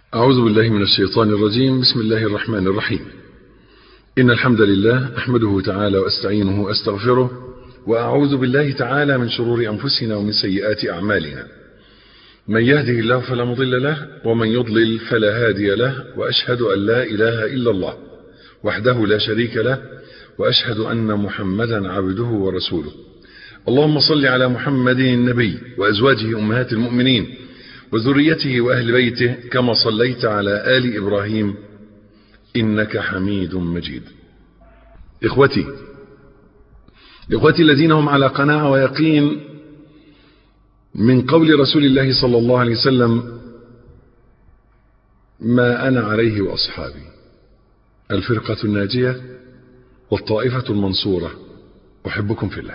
أعوذ بالله من الشيطان الرجيم بسم الله الرحمن الرحيم إن الحمد لله أحمده تعالى وأستعينه وأستغفره وأعوذ بالله تعالى من شرور أنفسنا ومن سيئات أعمالنا من يهده الله فلا مضل له ومن يضلل فلا هادي له وأشهد أن لا إله إلا الله وحده لا شريك له وأشهد أن محمدا عبده ورسوله اللهم صل على محمد النبي وأزواجه أمهات المؤمنين وذريته وأهل بيته كما صليت على آل إبراهيم إنك حميد مجيد إخوتي إخوتي الذين هم على قناعة ويقين من قول رسول الله صلى الله عليه وسلم ما أنا عليه وأصحابي الفرقة الناجية والطائفة المنصورة أحبكم في الله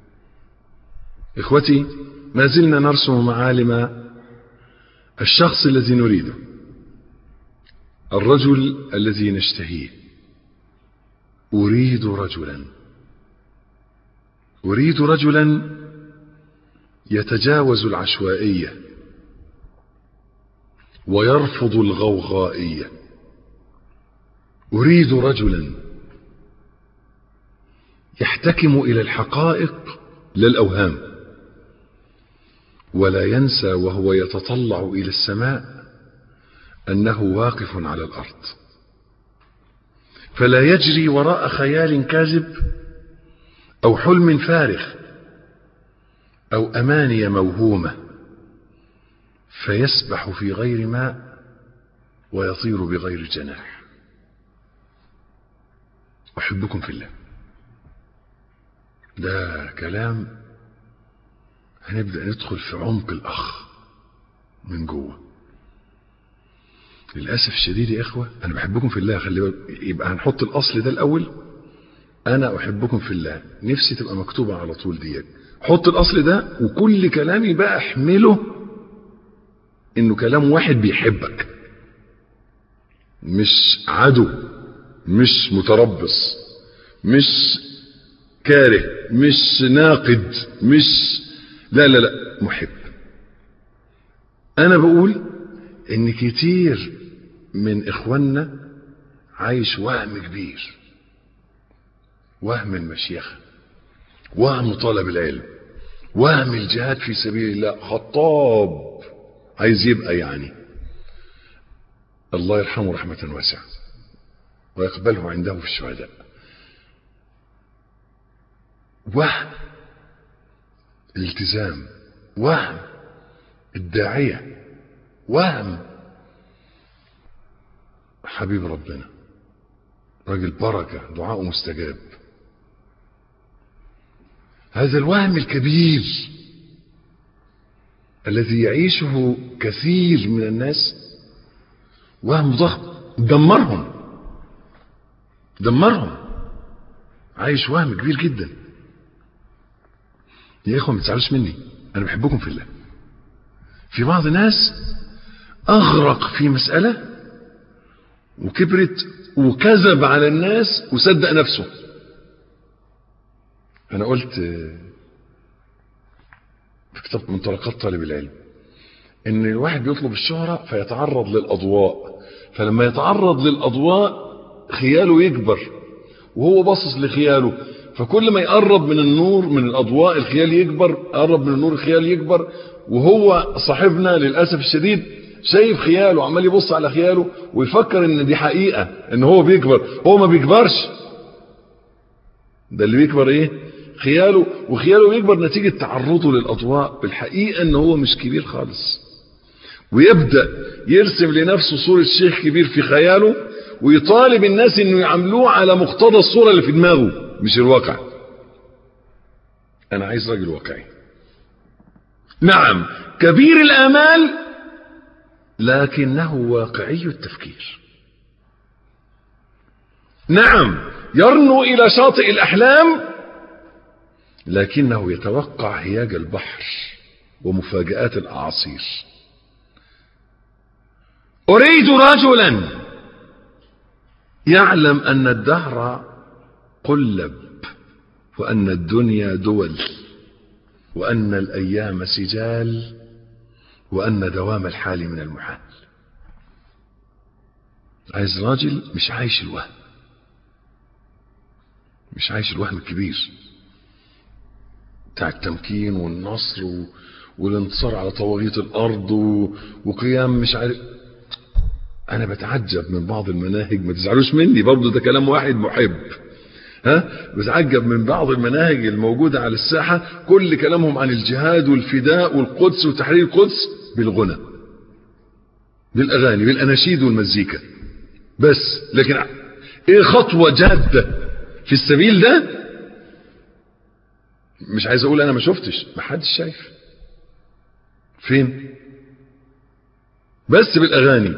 إخوتي ما زلنا نرسم معالم الشخص الذي نريده الرجل الذي نشتهيه أريد رجلا أريد رجلا يتجاوز العشوائية ويرفض الغوغائية أريد رجلا يحتكم إلى الحقائق لا الأوهام ولا ينسى وهو يتطلع إلى السماء أنه واقف على الأرض فلا يجري وراء خيال كاذب أو حلم فارغ أو أماني موهومة فيسبح في غير ماء ويطير بغير جناح أحبكم في الله ده كلام هنبدأ ندخل في عمق الأخ من جوه للأسف الشديد يا إخوة أنا بحبكم في الله خلي بالك يبقى هنحط الأصل ده الأول أنا أحبكم في الله نفسي تبقى مكتوبة على طول ديت حط الأصل ده وكل كلامي بقى احمله إنه كلام واحد بيحبك مش عدو مش متربص مش كاره مش ناقد مش لا لا لا محب انا بقول ان كتير من اخواننا عايش وهم كبير وهم المشيخة وهم طلب العلم وهم الجهاد في سبيل الله خطاب عايز يبقى يعني الله يرحمه رحمة واسعة ويقبله عنده في الشهداء وهم الالتزام وهم الداعية وهم حبيب ربنا راجل بركة دعاءه مستجاب هذا الوهم الكبير الذي يعيشه كثير من الناس وهم ضخم دمرهم دمرهم عايش وهم كبير جدا يا اخوة ما تزعلوش مني انا بحبكم في الله في بعض الناس اغرق في مسألة وكبرت وكذب على الناس وصدق نفسه انا قلت في كتاب منطلقات طالب العلم ان الواحد بيطلب الشهرة فيتعرض للاضواء فلما يتعرض للاضواء خياله يكبر وهو باصص لخياله فكل ما يقرب من النور من الاضواء الخيال يكبر قرب من النور الخيال يكبر وهو صاحبنا للاسف الشديد شايف خياله عمال يبص على خياله ويفكر ان دي حقيقة ان هو بيكبر هو ما بيكبرش ده اللي بيكبر ايه خياله وخياله يكبر نتيجة تعرضه للاضواء بالحقيقة ان هو مش كبير خالص ويبدأ يرسم لنفسه صورة شيخ كبير في خياله ويطالب الناس انه يعاملوه على مقتضى الصورة اللي في دماغه مش الواقع انا عايز راجل واقعي نعم كبير الامال لكنه واقعي التفكير نعم يرنو الى شاطئ الاحلام لكنه يتوقع هياج البحر ومفاجآت الاعاصير اريد رجلا يعلم ان الدهر قلب وأن الدنيا دول وأن الأيام سجال وأن دوام الحال من المحال عايز راجل مش عايش الوهم مش عايش الوهم الكبير بتاع التمكين والنصر و... والانتصار على طواغيت الارض و... وقيام مش عارف انا بتعجب من بعض المناهج ما تزعلوش مني برضه ده كلام واحد محب ها بتعجب من بعض المناهج الموجودة على الساحة كل كلامهم عن الجهاد والفداء والقدس وتحرير القدس بالغنى بالاغاني بالاناشيد والمزيكا بس لكن ايه خطوة جادة في السبيل ده مش عايز اقول انا ما شفتش ما حدش شايف فين بس بالاغاني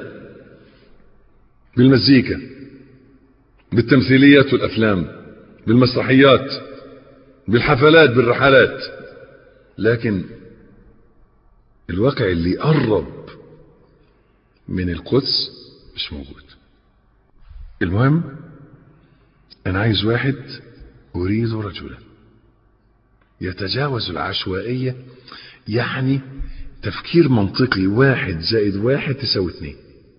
بالمزيكا بالتمثيليات والافلام بالمسرحيات بالحفلات بالرحلات لكن الواقع اللي قرب من القدس مش موجود المهم انا عايز واحد اريد رجلا يتجاوز العشوائية يعني تفكير منطقي واحد زائد واحد تساوي اتنين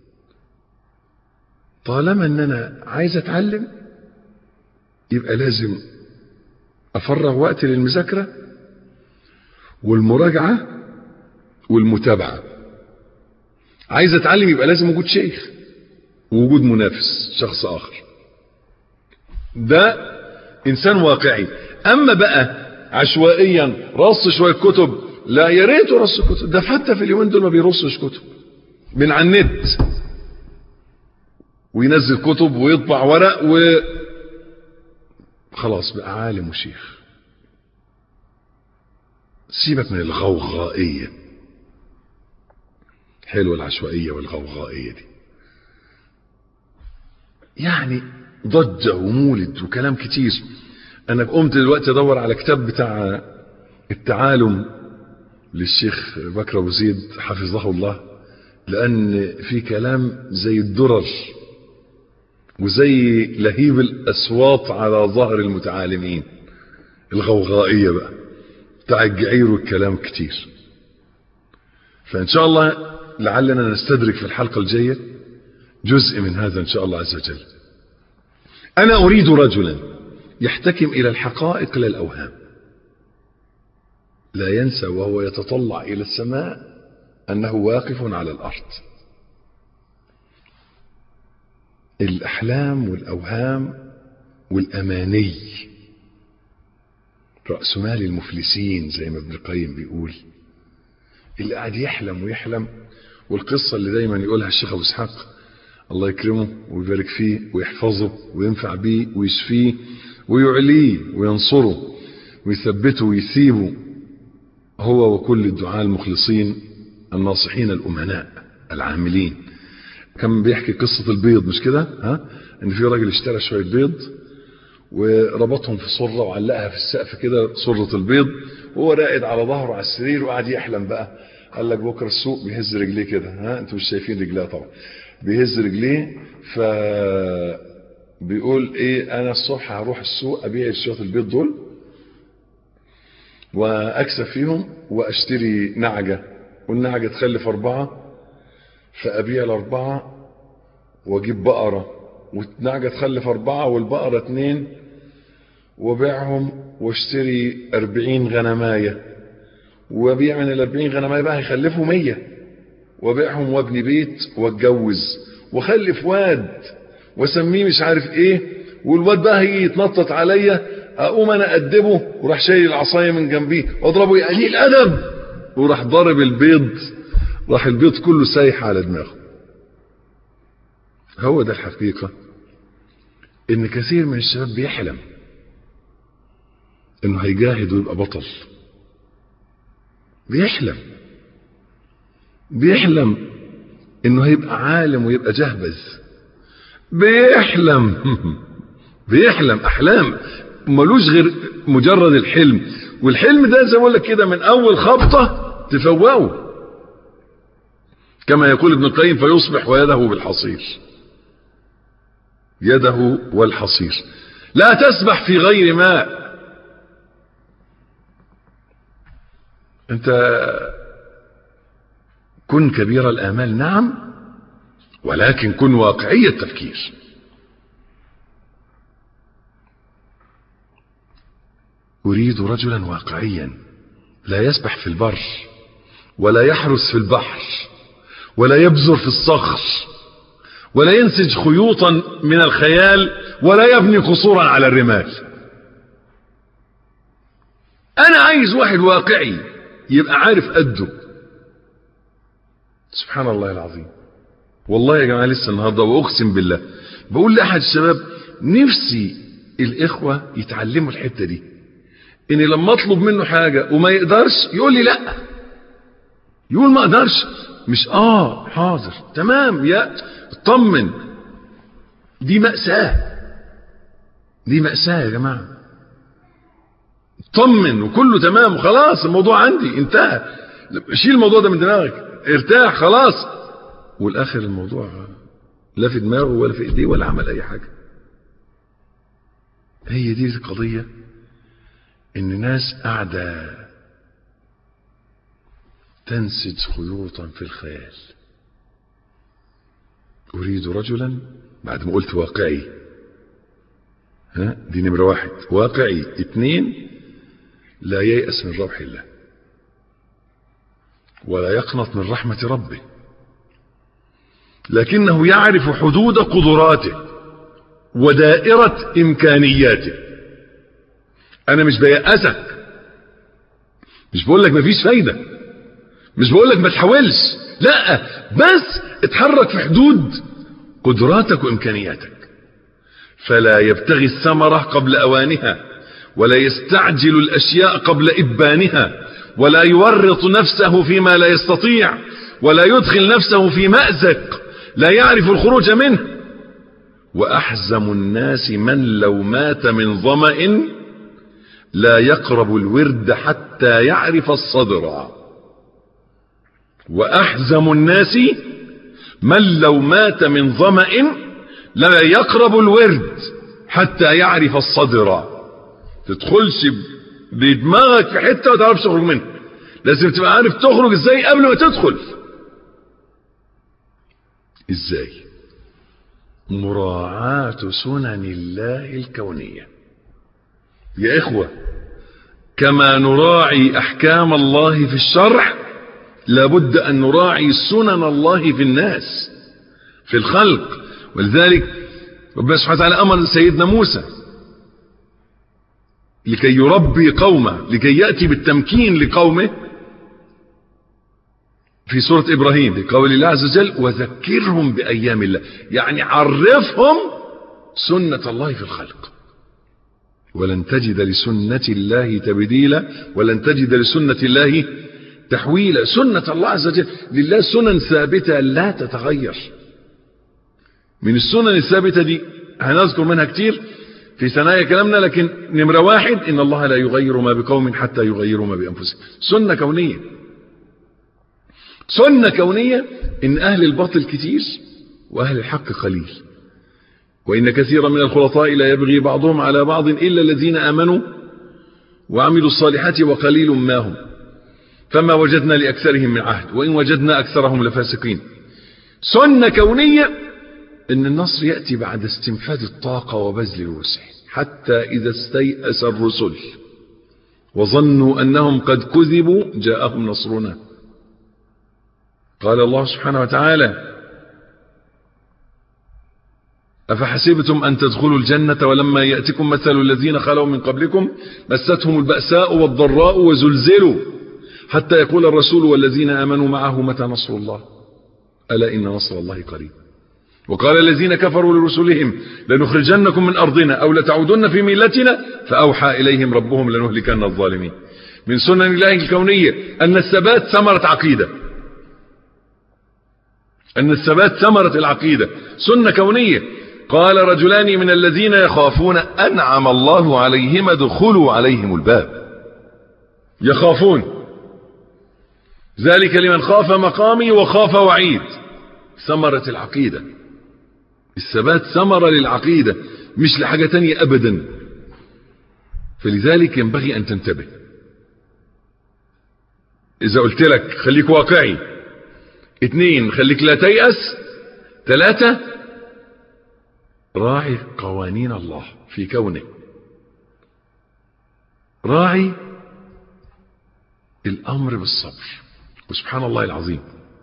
طالما ان انا عايز اتعلم يبقى لازم افرغ وقت للمذاكرة والمراجعة والمتابعة عايز اتعلم يبقى لازم وجود شيخ ووجود منافس شخص اخر ده انسان واقعي اما بقى عشوائيا رص شوية كتب لا يا ريت رص كتب ده حتى في اليومين دول ما بيرصش كتب من على النت وينزل كتب ويطبع ورق و خلاص بقى عالم وشيخ سيبك من الغوغائية حلوة العشوائية والغوغائية دي يعني ضجة ومولد وكلام كتير انا قمت دلوقتي ادور على كتاب بتاع التعالم للشيخ بكر ابو زيد حفظه الله لان في كلام زي الدرر وزي لهيب الاصوات على ظهر المتعالمين الغوغائية بقى بتاع الجعير والكلام كتير فان شاء الله لعلنا نستدرك في الحلقة الجاية جزء من هذا ان شاء الله عز وجل انا اريد رجلا يحتكم الى الحقائق لا الاوهام لا ينسى وهو يتطلع الى السماء انه واقف على الارض الاحلام والاوهام والاماني راس مال المفلسين زي ما ابن القيم بيقول اللي قاعد يحلم ويحلم والقصه اللي دايما يقولها الشيخ ابو اسحاق الله يكرمه ويبارك فيه ويحفظه وينفع بيه ويشفيه ويعليه وينصره ويثبته ويثيبه هو وكل الدعاء المخلصين الناصحين الأمناء العاملين كان بيحكي قصة البيض مش كده ها ان في راجل اشترى شوية بيض وربطهم في صرة وعلقها في السقف كده صرة البيض وهو راقد على ظهره على السرير وقعد يحلم بقى قال لك بكره السوق بيهز رجليه كده ها انتوا مش شايفين رجليه طبعا بيهز رجليه ف بيقول ايه انا الصبح هروح السوق ابيع شويه البيض دول واكسب فيهم واشتري نعجه والنعجه تخلف اربعه فابيع الاربعه واجيب بقره والنعجه تخلف اربعه والبقره اتنين وبيعهم واشتري اربعين غنمايه وبيع من الاربعين غنمايه بقى هيخلفوا مية وبيعهم وابني بيت واتجوز وخلف واد واسميه مش عارف ايه والواد بقى هيجي يتنطط عليا اقوم انا ادبه وراح شايل العصايه من جنبيه واضربه يا قليل ادب وراح ضارب البيض راح البيض كله سايح على دماغه هو ده الحقيقه ان كثير من الشباب بيحلم انه هيجاهد ويبقى بطل بيحلم بيحلم انه هيبقى عالم ويبقى جهبذ بيحلم بيحلم احلام ملوش غير مجرد الحلم والحلم ده زي ما اقول لك كده من اول خبطه تفوقه كما يقول ابن القيم فيصبح ويده بالحصير يده والحصير لا تسبح في غير ماء انت كن كبير الامال نعم ولكن كن واقعي التفكير أريد رجلا واقعيا لا يسبح في البر ولا يحرس في البحر ولا يبذر في الصخر ولا ينسج خيوطا من الخيال ولا يبني قصورا على الرمال انا عايز واحد واقعي يبقى عارف قده سبحان الله العظيم والله يا جماعه لسه النهارده واقسم بالله بقول لاحد الشباب نفسي الاخوه يتعلموا الحته دي ان لما اطلب منه حاجه وما يقدرش يقول لي لا يقول ما اقدرش مش اه حاضر تمام يا اطمن دي مأساة دي مأساة يا جماعة اطمن وكله تمام وخلاص الموضوع عندي انتهى شيل الموضوع ده من دماغك ارتاح خلاص والاخر الموضوع لا في دماغه ولا في ايديه ولا عمل اي حاجة هي دي القضية ان ناس قاعدة تنسج خيوطا في الخيال أريد رجلا بعد ما قلت واقعي ها دي نمرة واحد واقعي اتنين لا ييأس من روح الله ولا يقنط من رحمة ربه لكنه يعرف حدود قدراته ودائرة إمكانياته أنا مش بيأسك مش بقول لك مفيش فايدة مش بقول لك ما تحاولش لا بس اتحرك في حدود قدراتك وامكانياتك فلا يبتغي الثمرة قبل اوانها ولا يستعجل الاشياء قبل ابانها ولا يورط نفسه فيما لا يستطيع ولا يدخل نفسه في مأزق لا يعرف الخروج منه واحزم الناس من لو مات من ظمأ لا يقرب الورد حتى يعرف الصدر واحزم الناس من لو مات من ظمأ لا يقرب الورد حتى يعرف الصدر تدخلش بدماغك في حتة وتعرفش تخرج منها لازم تبقى عارف تخرج ازاي قبل ما تدخل ازاي مراعاة سنن الله الكونية يا اخوة كما نراعي احكام الله في الشرع لابد أن نراعي سنن الله في الناس في الخلق ولذلك ربنا سبحانه وتعالى أمر سيدنا موسى لكي يربي قومه لكي يأتي بالتمكين لقومه في سورة إبراهيم لقول الله عز وجل وذكرهم بأيام الله يعني عرفهم سنة الله في الخلق ولن تجد لسنة الله تبديلا ولن تجد لسنة الله تحويلا سنة الله عز وجل لله سنن ثابتة لا تتغير من السنن الثابتة دي هنذكر منها كتير في ثنايا كلامنا لكن نمرة واحد إن الله لا يغير ما بقوم حتى يغيروا ما بأنفسهم سنة كونية سنة كونية إن أهل الباطل كتير وأهل الحق قليل وإن كثيرا من الخلطاء لا يبغي بعضهم على بعض إلا الذين آمنوا وعملوا الصالحات وقليل ما هم فما وجدنا لأكثرهم من عهد وإن وجدنا أكثرهم لفاسقين سنة كونية إن النصر يأتي بعد استنفاد الطاقة وبذل الوسع حتى إذا استيأس الرسل وظنوا أنهم قد كذبوا جاءهم نصرنا قال الله سبحانه وتعالى أفحسبتم أن تدخلوا الجنة ولما يأتكم مثل الذين خلوا من قبلكم مستهم البأساء والضراء وزلزلوا حتى يقول الرسول والذين آمنوا معه متى نصر الله ألا إن نصر الله قريب وقال الذين كفروا لرسلهم لنخرجنكم من أرضنا أو لتعودن في ملتنا فأوحى إليهم ربهم لنهلكن الظالمين من سنن الله الكونية أن الثبات ثمرة عقيدة أن الثبات ثمرة العقيدة سنة كونية قال رجلان من الذين يخافون أنعم الله عليهم ادخلوا عليهم الباب يخافون ذلك لمن خاف مقامي وخاف وعيد ثمرة العقيدة الثبات ثمرة للعقيدة مش لحاجة تانية أبدا فلذلك ينبغي أن تنتبه إذا قلت لك خليك واقعي اتنين خليك لا تيأس ثلاثة راعي قوانين الله في كونه راعي الأمر بالصبر وسبحان الله العظيم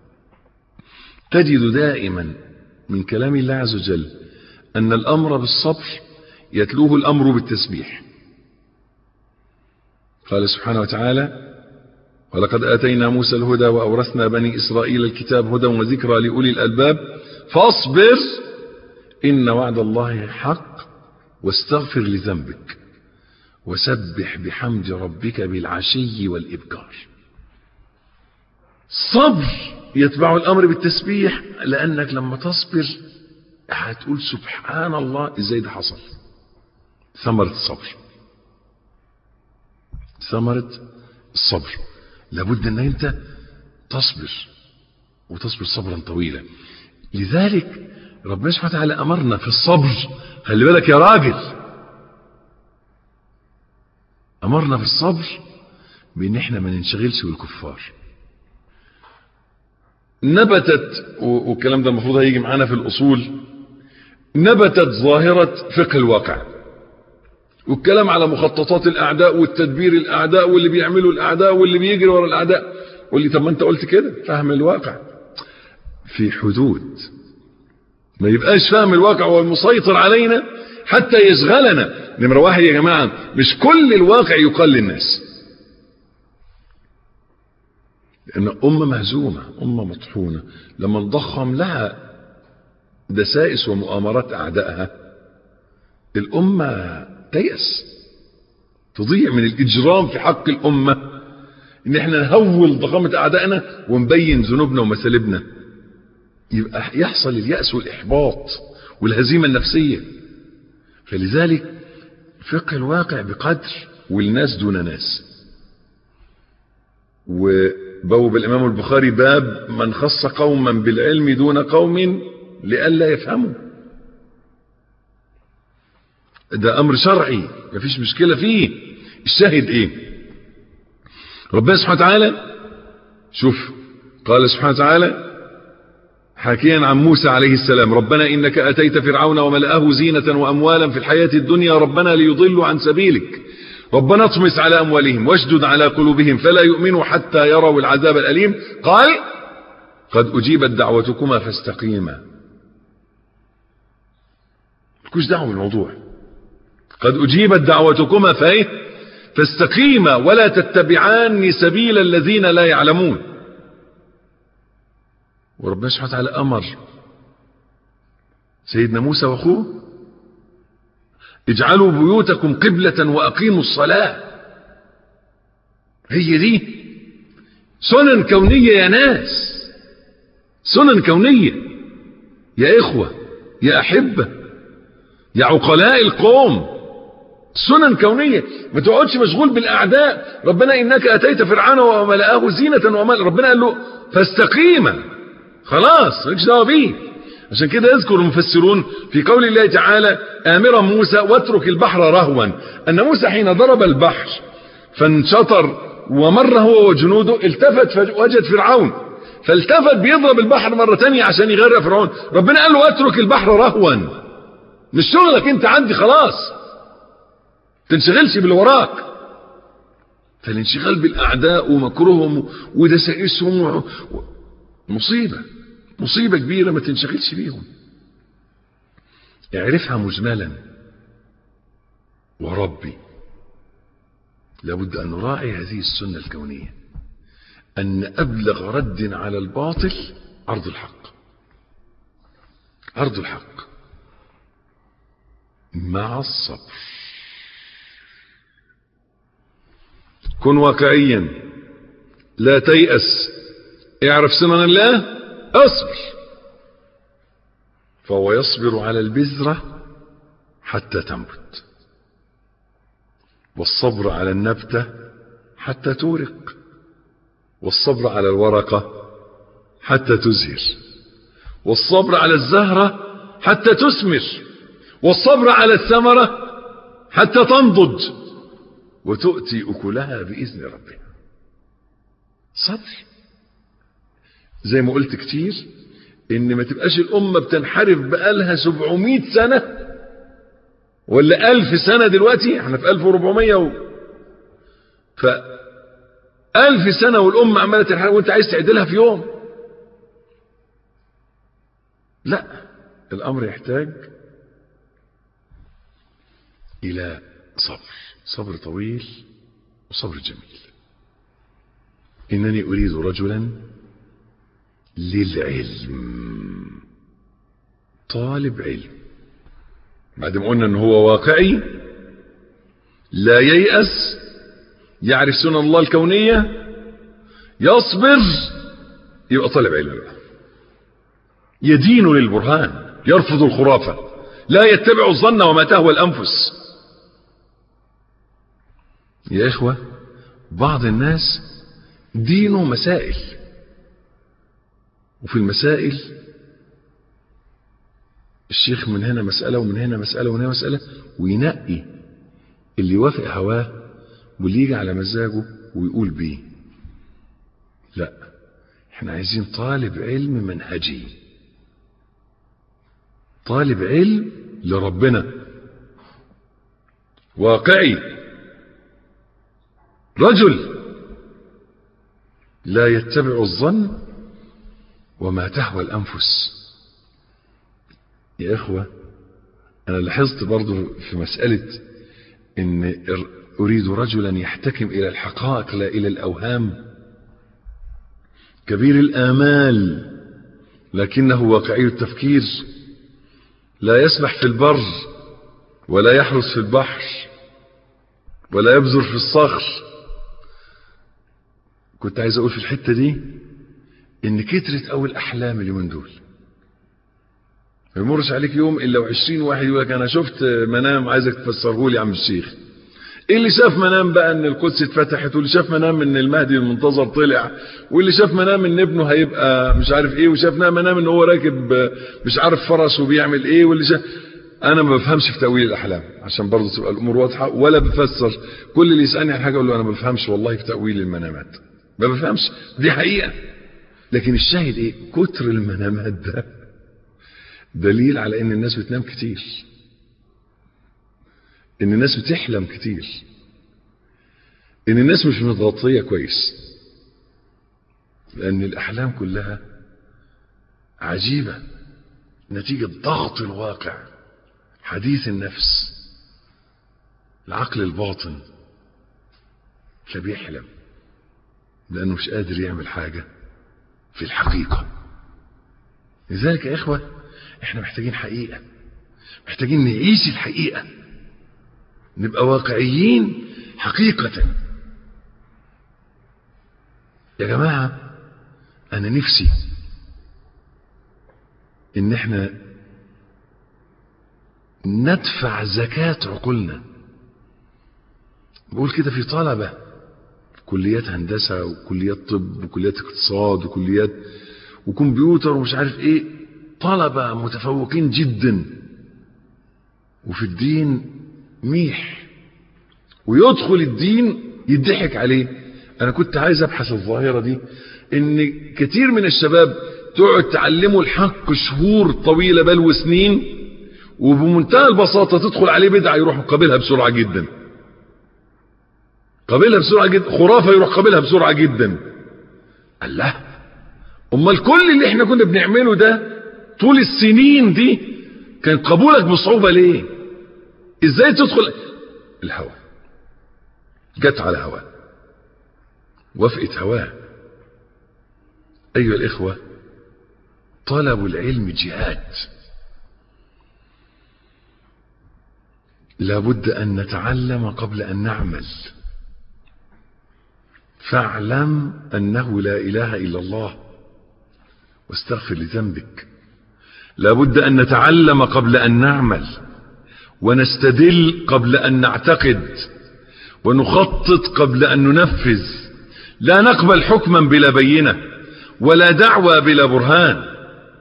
تجد دائما من كلام الله عز وجل أن الأمر بالصبر يتلوه الأمر بالتسبيح قال سبحانه وتعالى ولقد آتينا موسى الهدى وأورثنا بني إسرائيل الكتاب هدى وذكرى لأولي الألباب فاصبر إن وعد الله حق واستغفر لذنبك وسبح بحمد ربك بالعشي والإبكار صبر يتبع الأمر بالتسبيح لأنك لما تصبر هتقول سبحان الله ازاي ده حصل ثمرة الصبر ثمرة الصبر لابد ان انت تصبر وتصبر صبرا طويلا لذلك ربنا سبحانه وتعالى امرنا في الصبر خلي بالك يا راجل امرنا في الصبر بان احنا ما ننشغلش بالكفار نبتت والكلام ده المفروض هيجي معانا في الاصول نبتت ظاهرة فقه الواقع والكلام على مخططات الاعداء والتدبير الاعداء واللي بيعملوا الاعداء واللي بيجري ورا الاعداء واللي طب ما انت قلت كده فهم الواقع في حدود ما يبقاش فاهم الواقع هو المسيطر علينا حتى يشغلنا نمرة واحد يا جماعة مش كل الواقع يقال للناس لأن أمة مهزومة أمة مطحونة لما نضخم لها دسائس ومؤامرات أعدائها الأمة تيأس تضيع من الإجرام في حق الأمة إن احنا نهول ضخامة أعدائنا ونبين ذنوبنا ومسالبنا يبقى يحصل اليأس والإحباط والهزيمة النفسية فلذلك فقه الواقع بقدر والناس دون ناس وبوب الإمام البخاري باب من خص قوما بالعلم دون قوم لئلا يفهموا ده أمر شرعي مفيش مشكلة فيه الشاهد إيه ربنا سبحانه وتعالى شوف قال سبحانه وتعالى حكيا عن موسى عليه السلام ربنا إنك أتيت فرعون وملأه زينة وأموالا في الحياة الدنيا ربنا ليضلوا عن سبيلك ربنا اطمس على أموالهم واشدد على قلوبهم فلا يؤمنوا حتى يروا العذاب الأليم قال قد أجيبت دعوتكما فاستقيما ملكوش دعوة بالموضوع قد أجيبت دعوتكما فايه فاستقيما ولا تتبعان سبيل الذين لا يعلمون وربنا سبحانه وتعالى أمر سيدنا موسى واخوه اجعلوا بيوتكم قبلة وأقيموا الصلاة هي دي سنن كونية يا ناس سنن كونية يا إخوة يا أحبة يا عقلاء القوم سنن كونية ما تقعدش مشغول بالأعداء ربنا إنك أتيت فرعون وملأه زينة ومال ربنا قال له فاستقيما خلاص مالكش دعوه بيه عشان كده يذكر المفسرون في قول الله تعالى آمرا موسى واترك البحر رهوا أن موسى حين ضرب البحر فانشطر ومر هو وجنوده التفت وجد فرعون فالتفت بيضرب البحر مرة تانية عشان يغرق فرعون ربنا قال له واترك البحر رهوا مش شغلك انت عندي خلاص تنشغلش باللي وراك فالانشغال بالأعداء ومكرهم ودسائسهم مصيبة مصيبة كبيرة ما تنشغلش بيهم اعرفها مجملا وربي لابد أن نراعي هذه السنة الكونية أن أبلغ رد على الباطل عرض الحق عرض الحق مع الصبر كن واقعيا لا تيأس اعرف سنن الله اصبر فهو يصبر على البذرة حتى تنبت والصبر على النبتة حتى تورق والصبر على الورقة حتى تزهر والصبر على الزهرة حتى تثمر والصبر على الثمرة حتى تنضج وتؤتي أكلها بإذن ربها صبر زي ما قلت كتير ان ما تبقاش الامة بتنحرف بقالها 700 سنة ولا 1000 سنة دلوقتي احنا في 1400 و... ف 1000 سنة والامة عمالة تنحرف وانت عايز تعدلها في يوم لا الامر يحتاج الى صبر صبر طويل وصبر جميل انني اريد رجلا للعلم طالب علم بعد ما قلنا ان هو واقعي لا ييأس يعرف سنن الله الكونية يصبر يبقى طالب علم بقى يدين للبرهان يرفض الخرافة لا يتبع الظن وما تهوى الأنفس يا إخوة بعض الناس دينه مسائل وفي المسائل الشيخ من هنا مسألة ومن هنا مسألة ومن هنا مسألة وينقي اللي يوافق هواه واللي يجي على مزاجه ويقول بيه لا احنا عايزين طالب علم منهجي طالب علم لربنا واقعي رجل لا يتبع الظن وما تهوى الأنفس يا إخوة أنا لاحظت برضو في مسألة إن أريد رجلا يحتكم إلى الحقائق لا إلى الأوهام كبير الآمال لكنه واقعي التفكير لا يسبح في البر ولا يحرس في البحر ولا يبذر في الصخر كنت عايز أقول في الحتة دي إن كترت أول أحلام اليومين دول ما يمرش عليك يوم إلا وعشرين واحد يقول لك أنا شفت منام عايزك تفسره لي يا عم الشيخ إيه اللي شاف منام بقى ان القدس اتفتحت واللي شاف منام ان المهدي المنتظر طلع واللي شاف منام ان ابنه هيبقى مش عارف ايه وشاف منام ان هو راكب مش عارف فرس وبيعمل ايه واللي شاف انا ما بفهمش في تاويل الاحلام عشان برضه تبقى الامور واضحه ولا بفسر كل اللي يسالني عن حاجه اقول له انا ما بفهمش والله في تاويل المنامات ما بفهمش دي حقيقه لكن الشاهد ايه كتر المنامات ده دليل على ان الناس بتنام كتير ان الناس بتحلم كتير ان الناس مش متغطيه كويس لان الاحلام كلها عجيبه نتيجه ضغط الواقع حديث النفس العقل الباطن فبيحلم لانه مش قادر يعمل حاجه في الحقيقه لذلك يا اخوه احنا محتاجين حقيقه محتاجين نعيش الحقيقه نبقى واقعيين حقيقة يا جماعة أنا نفسي إن إحنا ندفع زكاة عقولنا بقول كده في طلبة كليات هندسة وكليات طب وكليات اقتصاد وكليات وكمبيوتر ومش عارف ايه طلبة متفوقين جدا وفي الدين ميح ويدخل الدين يضحك عليه انا كنت عايز ابحث الظاهره دي ان كتير من الشباب تقعد تعلمه الحق شهور طويله بل وسنين وبمنتهى البساطه تدخل عليه بدعه يروح قابلها بسرعه جدا قابلها بسرعه جدا خرافه يروح قابلها بسرعه جدا الله امال كل اللي احنا كنا بنعمله ده طول السنين دي كان قبولك بصعوبه ليه ازاي تدخل الهوى جت على هواه وافقت هواه ايها الاخوه طلب العلم جهاد لابد ان نتعلم قبل ان نعمل فاعلم انه لا اله الا الله واستغفر لذنبك لابد ان نتعلم قبل ان نعمل ونستدل قبل ان نعتقد ونخطط قبل ان ننفذ لا نقبل حكما بلا بينه ولا دعوى بلا برهان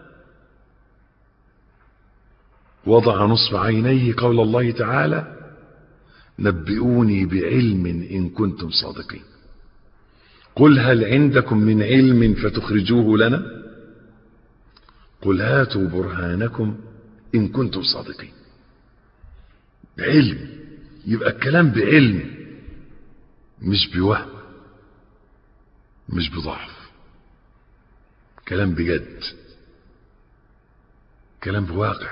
وضع نصب عينيه قول الله تعالى نبئوني بعلم ان كنتم صادقين قل هل عندكم من علم فتخرجوه لنا قل هاتوا برهانكم إن كنتم صادقين بعلم يبقى الكلام بعلم مش بوهم مش بضعف كلام بجد كلام بواقع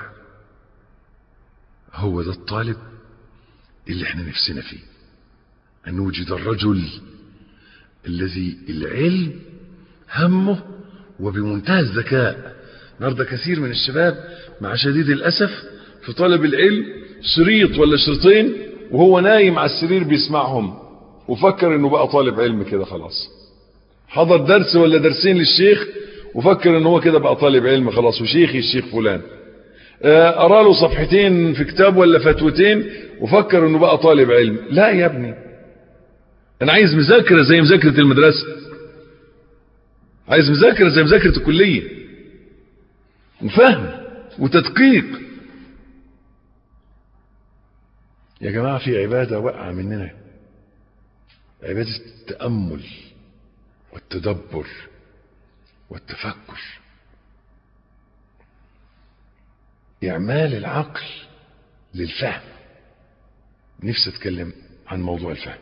هو ده الطالب اللي احنا نفسنا فيه أن نوجد الرجل الذي العلم همه وبمنتهى الذكاء النهارده كثير من الشباب مع شديد الأسف في طلب العلم شريط ولا شريطين وهو نايم على السرير بيسمعهم وفكر انه بقى طالب علم كده خلاص حضر درس ولا درسين للشيخ وفكر ان هو كده بقى طالب علم خلاص وشيخي الشيخ فلان قرا له صفحتين في كتاب ولا فتوتين وفكر انه بقى طالب علم لا يا ابني انا عايز مذاكره زي مذاكره المدرسه عايز مذاكره زي مذاكره الكليه وفهم وتدقيق يا جماعه في عباده واقعه مننا عباده التامل والتدبر والتفكر إعمال العقل للفهم نفسي أتكلم عن موضوع الفهم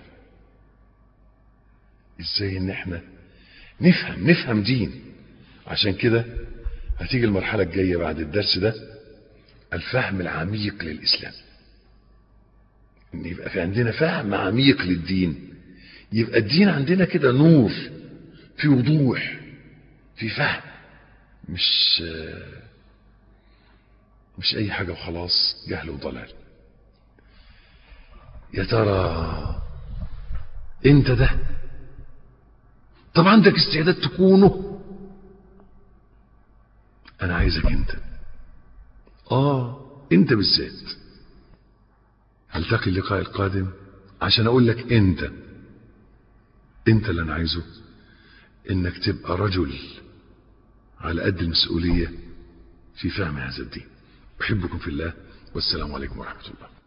إزاي إن إحنا نفهم نفهم دين عشان كده هتيجي المرحلة الجاية بعد الدرس ده الفهم العميق للإسلام إن يبقى في عندنا فهم عميق للدين يبقى الدين عندنا كده نور في وضوح في فهم مش مش اي حاجة وخلاص جهل وضلال يا ترى انت ده طب عندك استعداد تكونه انا عايزك انت اه انت بالذات هلتقي اللقاء القادم عشان اقول لك انت انت اللي انا عايزه انك تبقى رجل على قد المسؤولية في فهم هذا الدين أحبكم في الله والسلام عليكم ورحمة الله